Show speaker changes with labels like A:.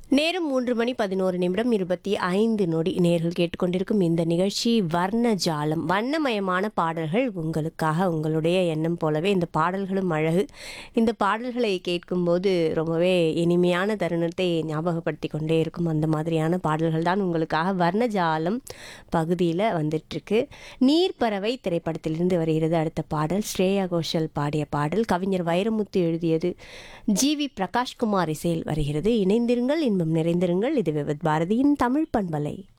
A: நேரம் மூன்று மணி பதினோரு நிமிடம் இருபத்தி ஐந்து நொடி நேர்கள் கேட்டுக்கொண்டிருக்கும் இந்த நிகழ்ச்சி வர்ண ஜாலம் வண்ணமயமான பாடல்கள் உங்களுக்காக உங்களுடைய எண்ணம் போலவே இந்த பாடல்களும் அழகு இந்த பாடல்களை கேட்கும்போது ரொம்பவே இனிமையான தருணத்தை ஞாபகப்படுத்தி கொண்டே இருக்கும் அந்த மாதிரியான பாடல்கள் தான் உங்களுக்காக வர்ணஜாலம் பகுதியில் வந்துட்டுருக்கு நீர்ப்பறவை திரைப்படத்திலிருந்து வருகிறது அடுத்த பாடல் ஸ்ரேயா கோஷல் பாடிய பாடல் கவிஞர் வைரமுத்து எழுதியது ஜி வி பிரகாஷ்குமார் இசையில் வருகிறது இணைந்திருங்கள் இன்பம் நிறைந்திருங்கள் இது விவத் பாரதியின் தமிழ் பண்பலை